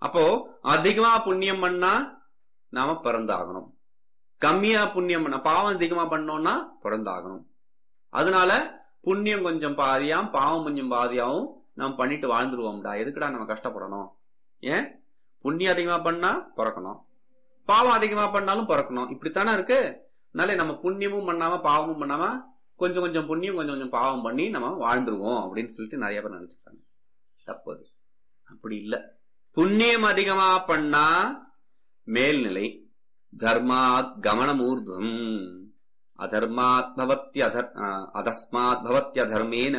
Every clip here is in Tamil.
அப்போ அதிகமா புண்ணியம் பண்ணா நாம பிறந்தாகணும் கம்மியா புண்ணியம் பண்ண பாவம் அதிகமா பண்ணோம்னா பிறந்தாகணும் அதனால புண்ணியம் கொஞ்சம் பாதியாம் பாவம் கொஞ்சம் பாதியாவும் நம்ம பண்ணிட்டு வாழ்ந்துருவோம்டா எதுக்குடா நம்ம கஷ்டப்படணும் ஏன் புண்ணியம் அதிகமா பண்ணா பிறக்கணும் பாவம் அதிகமா பண்ணாலும் பிறக்கணும் இப்படித்தானே இருக்கு அதனால நம்ம புண்ணியமும் பண்ணாம பாவமும் பண்ணாம கொஞ்சம் கொஞ்சம் புண்ணியம் கொஞ்சம் கொஞ்சம் பாவம் பண்ணி நம்ம வாழ்ந்துருவோம் அப்படின்னு சொல்லிட்டு நிறைய பேர் நினைச்சுக்காங்க தப்பு அது அப்படி இல்ல புண்ணியம் அதிகமா பண்ணா மேல்நிலை தர்மாத் கமனமூர்தம் அதர்மாத் பவத்தி அதர் அதஸ்மாத் பவத்தி அதர்மேன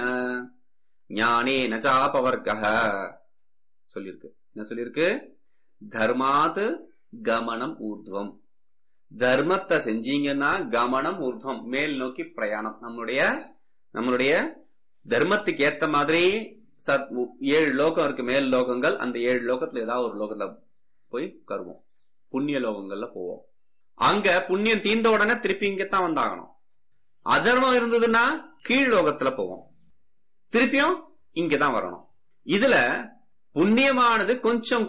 ஞானேன சாபவர்க சொல்லியிருக்கு என்ன சொல்லியிருக்கு தர்மாத் கமனம் ஊர்துவம் தர்மத்தை செஞ்சீங்கன்னா கமனம் ஊர்துவம் மேல் நோக்கி பிரயாணம் நம்மளுடைய நம்மளுடைய தர்மத்துக்கு ஏத்த மாதிரி சத் ஏழு லோகம் இருக்கு மேல் லோகங்கள் அந்த ஏழு லோகத்துல ஏதாவது ஒரு லோகத்துல போய் கருவோம் புண்ணிய லோகங்கள்ல போவோம் அங்க புண்ணியம் தீர்ந்த உடனே திருப்பி இங்கத்தான் வந்தாகணும் அதர்மம் இருந்ததுன்னா கீழ் லோகத்துல போவோம் திருப்பியும் இங்கதான் வரணும் இதுல புண்ணியமானது கொஞ்சம்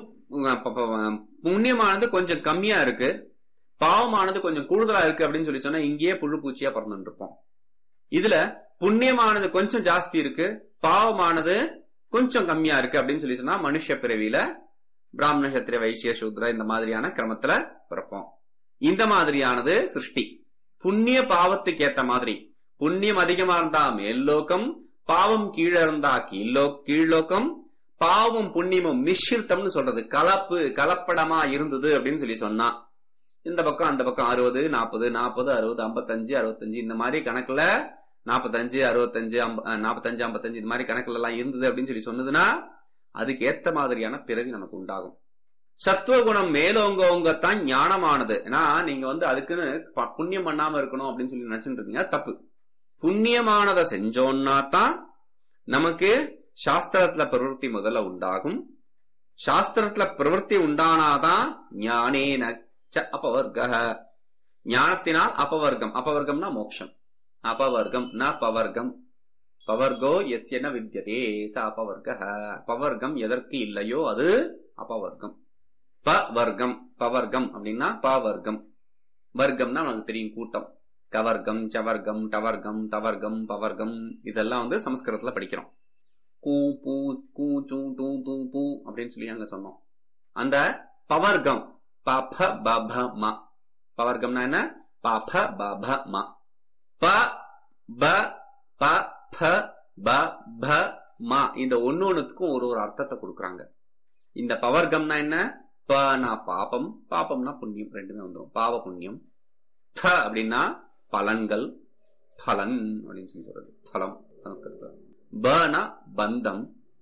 புண்ணியமானது கொஞ்சம் கம்மியா இருக்கு பாவமானது கொஞ்சம் கூடுதலா இருக்கு அப்படின்னு சொல்லி சொன்னா இங்கேயே புழு பூச்சியா பிறந்துட்டு இருப்போம் இதுல புண்ணியமானது கொஞ்சம் ஜாஸ்தி இருக்கு பாவமானது கொஞ்சம் கம்மியா இருக்கு அப்படின்னு சொல்லி சொன்னா மனுஷ பிறவியில பிராமண சத்திரிய வைசிய சூத்ர இந்த மாதிரியான கிரமத்துல பிறப்போம் இந்த மாதிரியானது சிருஷ்டி புண்ணிய பாவத்துக்கு ஏத்த மாதிரி புண்ணியம் அதிகமா இருந்தா மேல்லோகம் பாவம் கீழே இருந்தா கீழோ கீழ்லோகம் பாவமும் புண்ணியமும் மிஷ்ரித்தம்னு சொல்றது கலப்பு கலப்படமா இருந்தது அப்படின்னு சொல்லி சொன்னா இந்த பக்கம் அந்த பக்கம் அறுபது நாற்பது நாற்பது அறுபது ஐம்பத்தஞ்சு அறுபத்தஞ்சு இந்த மாதிரி கணக்குல நாற்பத்தஞ்சு அறுபத்தஞ்சு நாற்பத்தஞ்சு ஐம்பத்தஞ்சு இந்த மாதிரி கணக்குல எல்லாம் இருந்தது அப்படின்னு சொல்லி சொன்னதுன்னா அதுக்கு ஏத்த மாதிரியான பிறவி நமக்கு உண்டாகும் சத்துவகுணம் மேலோங்கோங்கத்தான் ஞானமானது ஏன்னா நீங்க வந்து அதுக்குன்னு புண்ணியம் பண்ணாம இருக்கணும் அப்படின்னு சொல்லி நினைச்சுட்டு இருக்கீங்க தப்பு புண்ணியமானதை செஞ்சோம்னா தான் நமக்கு சாஸ்திரத்துல பிரவருத்தி முதல்ல உண்டாகும் சாஸ்திரத்துல பிரவருத்தி உண்டானாதான் ஞானேன அபவர்க ஞானத்தினால் அபவர்க்கம் அபவர்க்கம்னா மோட்சம் அபவர்க்கம் ந பவர்க்கம் பவர்கோ எஸ் என வித்தியதே ச அபவர்க பவர்க்கம் எதற்கு இல்லையோ அது அபவர்க்கம் பவர்க்கம் பவர்க்கம் அப்படின்னா பவர்க்கம் வர்க்கம்னா நமக்கு தெரியும் கூட்டம் கவர்க்கம் சவர்க்கம் டவர்க்கம் தவர்க்கம் பவர்க்கம் இதெல்லாம் வந்து சமஸ்கிருதத்துல படிக்கிறோம் கூ பூ கூ சூ டூ தூ பூ அப்படின்னு சொல்லி அங்க சொன்னோம் அந்த பவர்க்கம் பப பப ம பவர்க்கம்னா என்ன பப பப ம ப ப ப ப ப ப ம இந்த ஒன்னு ஒண்ணுத்துக்கும் ஒரு ஒரு அர்த்தத்தை கொடுக்குறாங்க இந்த பவர்க்கம்னா என்ன பனா பாபம் பாபம்னா புண்ணியம் ரெண்டுமே வந்துடும் பாவ புண்ணியம் ப அப்படின்னா பலன்கள் பலன் அப்படின்னு சொல்லி சொல்றது பலம் சமஸ்கிருதத்துல பன பந்தம்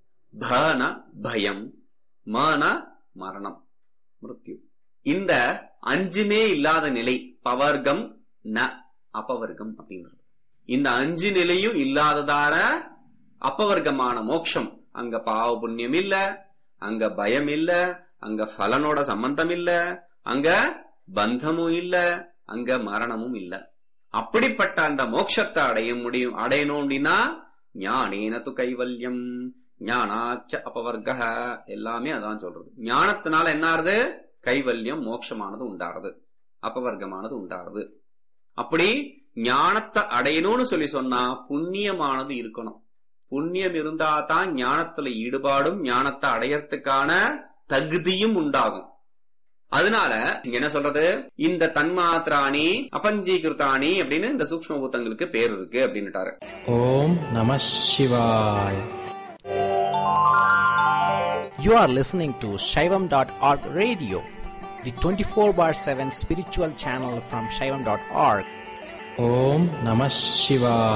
பன பயம் மன மரணம் மிருத்யு இந்த அஞ்சுமே இல்லாத நிலை பவர்க்கம் ந அபவர்க்கம் அப்படிங்கிறது இந்த அஞ்சு நிலையும் இல்லாததான அப்பவர்க்கமான மோட்சம் அங்க பாவ புண்ணியம் இல்ல அங்க பயம் இல்ல அங்க பலனோட சம்பந்தம் இல்ல அங்க பந்தமும் இல்ல அங்க மரணமும் இல்ல அப்படிப்பட்ட அந்த மோட்சத்தை அடைய முடியும் அடையணும் அப்படின்னா ஞானேனது கைவல்யம் ஞானாச்ச அபவர்க எல்லாமே அதான் சொல்றது ஞானத்தினால என்ன ஆறுது கைவல்யம் மோட்சமானது உண்டாறது அபவர்க்கமானது உண்டாறது அப்படி ஞானத்தை அடையணும்னு சொல்லி சொன்னா புண்ணியமானது இருக்கணும் புண்ணியம் இருந்தா தான் ஞானத்துல ஈடுபாடும் ஞானத்தை அடையறதுக்கான தகுதியும் உண்டாகும் அதனால இங்க என்ன சொல்றது இந்த தன்மாத்திராணி அபஞ்சீகிருத்தாணி அப்படின்னு இந்த சூக்ம பூத்தங்களுக்கு பேர் இருக்கு அப்படின்னுட்டாரு ஓம் நம சிவாய் You are listening to Shaivam.org radio, the 24 bar 7 spiritual channel from Shaivam.org. ஓம் நம சிவாய்